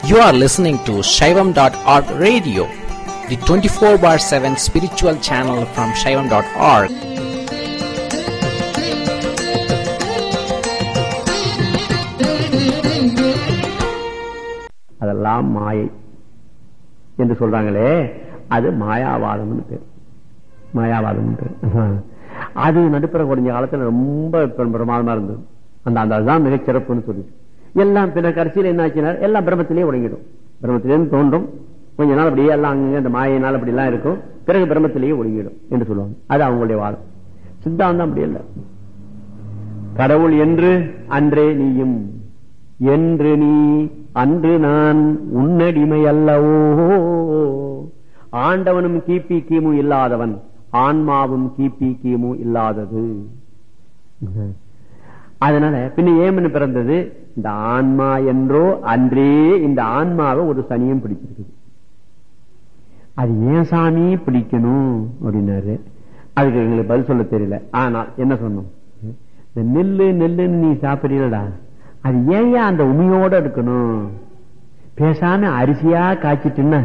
You are listening to Shaivam.org radio, the 24 bar 7 spiritual channel from Shaivam.org. அதெல்லாம் மாயை என்று சொல்றாங்களே அது மாயாவாதம்னு பேர் மாயாவாதம் பேர் அது நடுப்புற கொஞ்ச காலத்துல ரொம்ப பெரும் பிரமாதமா இருந்தது அந்த அந்த அதுதான் மிகச் சிறப்புன்னு சொல்லி எல்லாம் பின்ன கடைசியில் என்ன ஆச்சுன்னா எல்லாம் பிரம்மத்திலேயே ஒடுங்கிடும் பிரம்மத்திலேருந்து தோன்றும் கொஞ்ச நாள் அப்படியே எல்லாம் அங்கங்க அந்த மாயினால் அப்படி எல்லாம் இருக்கும் பிறகு பிரம்மத்திலேயே ஒடுங்கிடும் என்று சொல்லுவாங்க அது அவங்களுடைய வாதம் சித்தாந்தம் அப்படி இல்லை கடவுள் என்று அன்றே நீயும் என்று நீ அன்று நான் உன்னடிமை அல்லவோ ஆண்டவனும் கிபி கிமு இல்லாதவன் ஆன்மாவும் கிபி கிமு இல்லாதது அதனால பின்ன ஏமனு பிறந்தது இந்த ஆன்மா என்றோ அன்றே இந்த ஆன்மாவை ஒரு சனியும் பிடிச்சிருக்குது அது ஏன் சாமி பிடிக்கணும் அப்படின்னாரு அதுக்கு எங்களுக்கு பதில் சொல்ல தெரியல ஆனால் என்ன சொன்னோம் இந்த நெல்லு நெல்லுன்னு நீ சாப்பிடுறீங்களா அது ஏன் அந்த உமையோட இருக்கணும் பேசாம அரிசியா காய்ச்சிட்டுன்னா